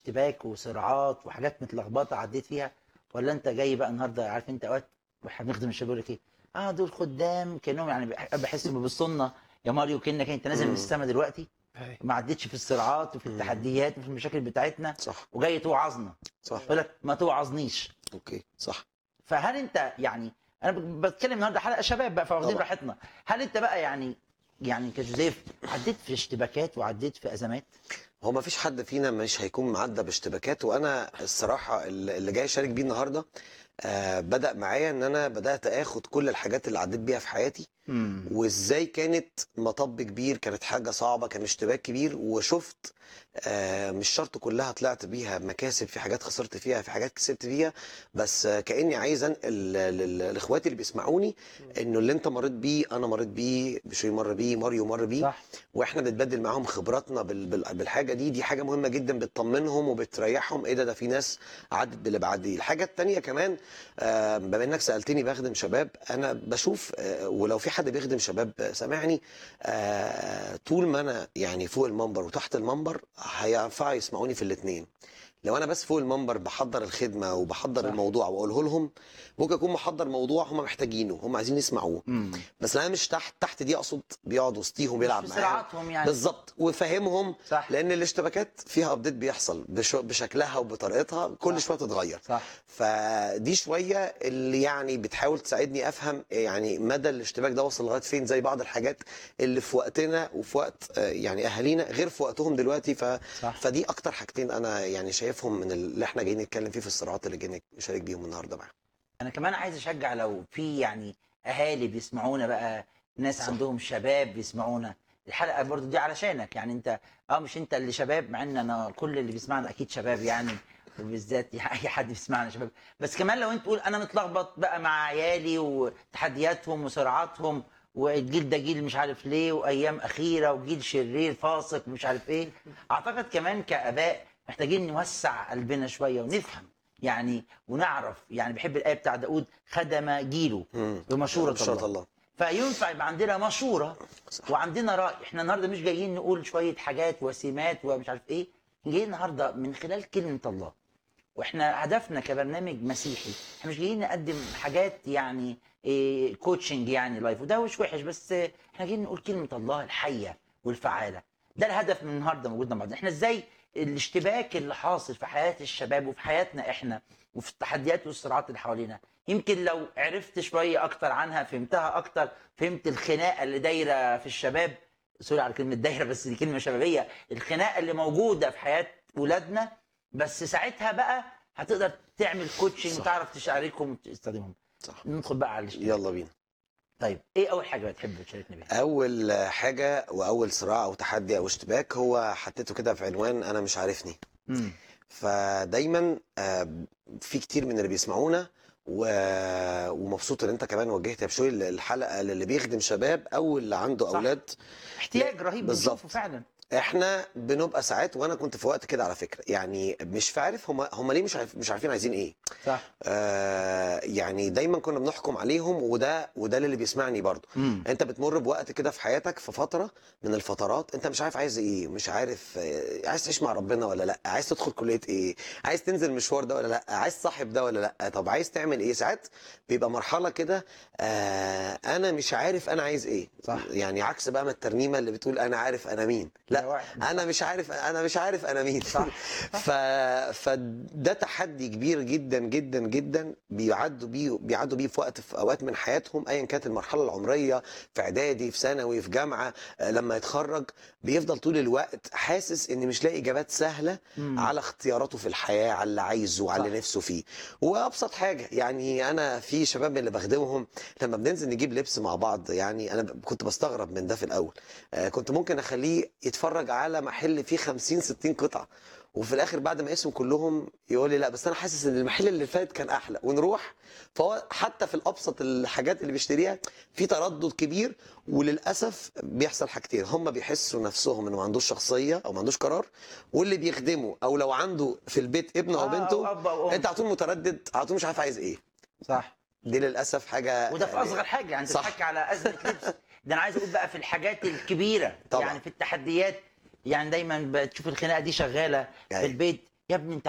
اشتباك وصراعات وحاجات متلخبطه عديت فيها ولا انت جاي بقى النهارده عارف انت اوقات واحنا بنخدم الشباب يقول لك ايه اه دول خدام كانهم يعني بح- بحس انه بيبصوا لنا يا ماريو كانك انت نازل من مم. السما دلوقتي أي. ما عدتش في الصراعات وفي مم. التحديات وفي المشاكل بتاعتنا صح وجاي توعظنا صح يقول لك ما توعظنيش اوكي صح فهل انت يعني انا ب- بتكلم النهارده حلقه شباب بقى فواخدين طبعا. راحتنا هل انت بقى يعني يعني كجوزيف عديت في اشتباكات وعديت في ازمات هو ما فيش حد فينا مش هيكون معدى باشتباكات وانا الصراحه اللي اللي جاي اشارك بيه النهارده آه بدا معايا ان انا بدات اخد كل الحاجات اللي عديت بيها في حياتي وازاي كانت مطب كبير كانت حاجه صعبه كان اشتباك كبير وشفت آه مش شرط كلها طلعت بيها مكاسب في حاجات خسرت فيها في حاجات كسبت فيها بس آه كاني عايز انقل لل- لاخواتي اللي بيسمعوني انه اللي انت مريت بيه انا مريت بيه بشوي مر بيه ماريو مر بيه صح واحنا بنتبادل معاهم خبراتنا بال- بال- بالحاجه دي دي حاجه مهمه جدا بتطمنهم وبتريحهم ايه ده ده في ناس عدت باللي بعديه الحاجه التانيه كمان آه، بما انك سالتني بخدم شباب انا بشوف آه، ولو في حد بيخدم شباب آه، سامعني آه، طول ما انا يعني فوق المنبر وتحت المنبر هينفع يسمعوني في الاثنين لو انا بس فوق المنبر بحضر الخدمه وبحضر صح. الموضوع واقوله لهم ممكن اكون محضر موضوع هم محتاجينه هم عايزين يسمعوه امم بس انا مش تحت تحت دي اقصد بيقعد وسطيهم بيلعب في معاهم صراعاتهم يعني بالظبط وفهمهم صح لان الاشتباكات فيها ابديت بيحصل بش- بشكلها وبطريقتها كل صح. شويه تتغير صح فدي شويه اللي يعني بتحاول تساعدني افهم يعني مدى الاشتباك ده وصل لغايه فين زي بعض الحاجات اللي في وقتنا وفي وقت آه، يعني اهالينا غير في وقتهم دلوقتي ف... صح فدي اكتر حاجتين انا يعني شايفهم من اللي احنا جايين نتكلم فيه في الصراعات اللي جايين نشارك بيهم النهارده معاك انا كمان عايز اشجع لو في يعني اهالي بيسمعونا بقى ناس صح. عندهم شباب بيسمعونا الحلقه برضو دي علشانك يعني انت اه مش انت اللي شباب مع ان انا كل اللي بيسمعنا اكيد شباب يعني وبالذات يعني اي حد بيسمعنا شباب بس كمان لو انت تقول انا متلخبط بقى مع عيالي وتحدياتهم وصراعاتهم والجيل ده جيل مش عارف ليه وايام اخيره وجيل شرير فاسق ومش عارف ايه اعتقد كمان كاباء محتاجين نوسع قلبنا شويه ونفهم يعني ونعرف يعني بحب الايه بتاع داود خدم جيله مم. بمشوره بشرط الله الله فينفع يبقى عندنا مشوره صح. وعندنا راي احنا النهارده مش جايين نقول شويه حاجات وسمات ومش عارف ايه جايين النهارده من خلال كلمه الله واحنا هدفنا كبرنامج مسيحي احنا مش جايين نقدم حاجات يعني إيه كوتشنج يعني لايف وده مش وحش بس احنا جايين نقول كلمه الله الحيه والفعاله ده الهدف من النهارده موجودنا مع بعض احنا ازاي الاشتباك اللي حاصل في حياه الشباب وفي حياتنا احنا وفي التحديات والصراعات اللي حوالينا يمكن لو عرفت شويه اكتر عنها فهمتها اكتر فهمت الخناقه اللي دايره في الشباب سوري على كلمه دايره بس دي كلمه شبابيه الخناقه اللي موجوده في حياه ولادنا بس ساعتها بقى هتقدر تعمل كوتشنج صح. وتعرف تشاركهم وتستخدمهم صح ندخل بقى على الاشتباك يلا بينا طيب ايه اول حاجه بتحب تشاركنا بيها اول حاجه واول صراع او تحدي او اشتباك هو حطيته كده في عنوان انا مش عارفني امم فدايما آه، في كتير من اللي بيسمعونا و- ومبسوط ان انت كمان وجهت يا بشوي الحلقه للي بيخدم شباب او اللي عنده صح. اولاد احتياج رهيب بالظبط. بنشوفه فعلا احنا بنبقى ساعات وانا كنت في وقت كده على فكره يعني مش عارف هم هم ليه مش عارف مش عارفين عايزين ايه صح آه يعني دايما كنا بنحكم عليهم وده وده اللي بيسمعني برضو امم انت بتمر بوقت كده في حياتك في فتره من الفترات انت مش عارف عايز ايه مش عارف آه، عايز تعيش مع ربنا ولا لا عايز تدخل كليه ايه عايز تنزل المشوار ده ولا لا عايز صاحب ده ولا لا طب عايز تعمل ايه ساعات بيبقى مرحله كده آه انا مش عارف انا عايز ايه صح. يعني عكس بقى ما الترنيمه اللي بتقول انا عارف انا مين ده لا واحد. انا مش عارف انا مش عارف انا مين صح. ف... فده تحدي كبير جدا جدا جدا بيعدوا بيه بيعدوا بيه في وقت في اوقات من حياتهم ايا كانت المرحله العمريه في اعدادي في ثانوي في جامعه آه، لما يتخرج بيفضل طول الوقت حاسس ان مش لاقي اجابات سهله مم. على اختياراته في الحياه على اللي عايزه وعلى اللي صح. نفسه فيه وابسط حاجه يعني انا في شباب من اللي بخدمهم لما بننزل نجيب لبس مع بعض يعني انا ب- كنت بستغرب من ده في الاول آه، كنت ممكن اخليه يتفرج على محل فيه 50 60 قطعه وفي الاخر بعد ما يقيسهم كلهم يقول لي لا بس انا حاسس ان المحل اللي فات كان احلى ونروح فهو حتى في الابسط الحاجات اللي بيشتريها في تردد كبير وللاسف بيحصل حاجتين هم بيحسوا نفسهم انه ما عندوش شخصيه او ما عندوش قرار واللي بيخدمه او لو عنده في البيت ابن او آه، بنته أو أب أو أم. انت على طول متردد على طول مش عارف عايز ايه صح دي للاسف حاجه وده في اصغر حاجه يعني انت صح. بتحكي على ازمه لبس ده انا عايز اقول بقى في الحاجات الكبيره طبعا. يعني في التحديات يعني دايما بتشوف الخناقه دي شغاله في أيوة. البيت يا ابني انت